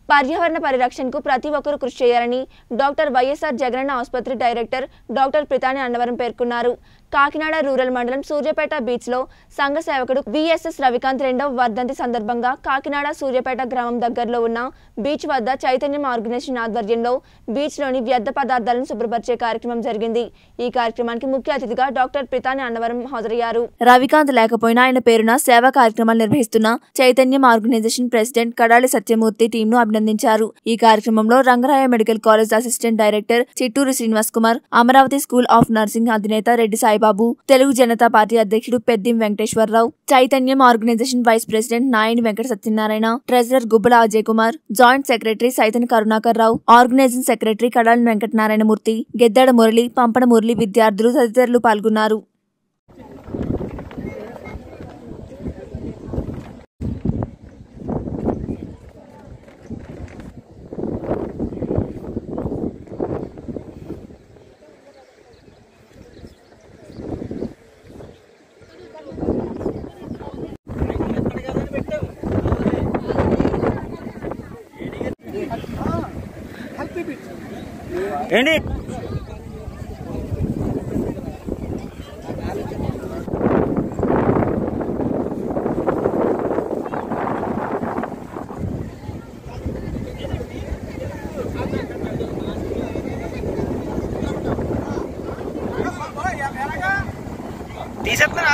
పర్యావరణ పరిరక్షణకు ప్రతి ఒక్కరూ కృషి చేయాలని డాక్టర్ వైఎస్ఆర్ జగనన్న ఆసుపత్రి డైరెక్టర్ డాక్టర్ ప్రితాని అన్నవరం పేర్కొన్నారు కాకినాడ రూరల్ మండలం సూర్యాపేట బీచ్లో సంఘ సేవకుడు విఎస్ఎస్ రవికాంత్ రెండవ వర్ధంతి సందర్భంగా కాకినాడ సూర్యాపేట గ్రామం దగ్గరలో ఉన్న బీచ్ వద్ద చైతన్యం ఆర్గనైజేషన్ ఆధ్వర్యంలో బీచ్లోని వ్యర్థ పదార్థాలను శుభ్రపరిచే కార్యక్రమం జరిగింది ఈ కార్యక్రమానికి ముఖ్య అతిథిగా డాక్టర్ ప్రితాని అన్నవరం హాజరయ్యారు రవికాంత్ లేకపోయినా ఆయన పేరున సేవా కార్యక్రమాలు నిర్వహిస్తున్న చైతన్యం ఆర్గనైజేషన్ ప్రెసిడెంట్ కడాలి సత్యమూర్తి టీంను అభినందించారు ఈ కార్యక్రమంలో Rangaraya medical college assistant director Chitturu Srinivas Kumar Amaravati school of nursing అధినేత రెడ్డి సాయిబాబు తెలుగు జనతా పార్టీ అధ్యక్షుడు పెద్దిం Venkateswararao Chaitanyam organization vice president Nayani Venkata Satyanarayana treasurer Gubbala Ajay Kumar joint secretary సైతన్ కరుణాకర్ రావు ఆర్గనైజింగ్ సెక్రటరీ కడాలి వెంకటనారాయణమూర్తి గెద్దడ మురళి పంపడ మురళి విద్యార్థులు తదితరులు పాల్గొన్నారు ఏంటి తీసేస్తున్నా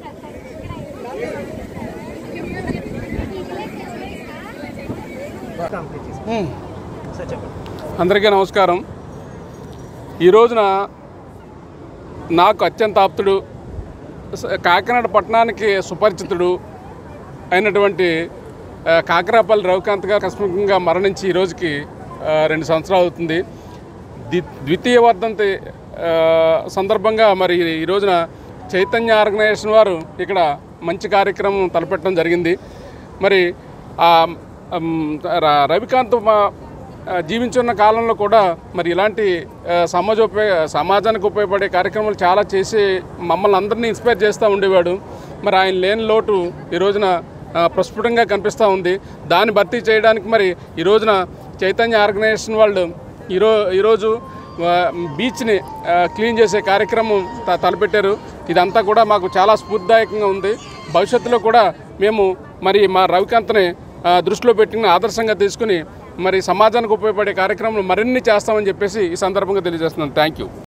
సార్ చెప్పండి అందరికీ నమస్కారం ఈ రోజున నాకు అత్యంత ఆప్తుడు స- కాకినాడ పట్టణానికి సుపరిచితుడు అయినటువంటి ఆ, కాకరాపల్లి రవికాంత్ గారు ఆకస్మికంగా మరణించి ఈ రోజుకి ఆ, రెండు సంవత్సరాలు అవుతుంది ది- ద్వితీయ వర్ధంతి ఆ, సందర్భంగా మరి ఈ రోజున చైతన్య ఆర్గనైజేషన్ వారు ఇక్కడ మంచి కార్యక్రమం తలపెట్టడం జరిగింది మరి ఆ, ఉమ్, ర- రవికాంత్ మా ఆ, జీవించున్న కాలంలో కూడా మరి ఇలాంటి ఆ, సమాజోపయోగ సమాజానికి ఉపయోగపడే కార్యక్రమాలు చాలా చేసి మమ్మల్ని అందరినీ ఇన్స్పైర్ చేస్తూ ఉండేవాడు మరి ఆయన లేని లోటు ఈ రోజున ఆ, ప్రస్ఫుటంగా కనిపిస్తూ ఉంది దాన్ని భర్తీ చేయడానికి మరి ఈ రోజున చైతన్య ఆర్గనైజేషన్ వాళ్ళు ఈరో ఈరోజు ఆ, బీచ్ని ఆ, క్లీన్ చేసే కార్యక్రమం త- తలపెట్టారు ఇదంతా కూడా మాకు చాలా స్ఫూర్తిదాయకంగా ఉంది భవిష్యత్తులో కూడా మేము మరి మా రవికాంత్ని ఆ, దృష్టిలో పెట్టుకుని ఆదర్శంగా తీసుకుని మరి సమాజానికి ఉపయోగపడే కార్యక్రమాలు మరిన్ని చేస్తామని చెప్పేసి ఈ సందర్భంగా తెలియజేస్తున్నాను థ్యాంక్ యూ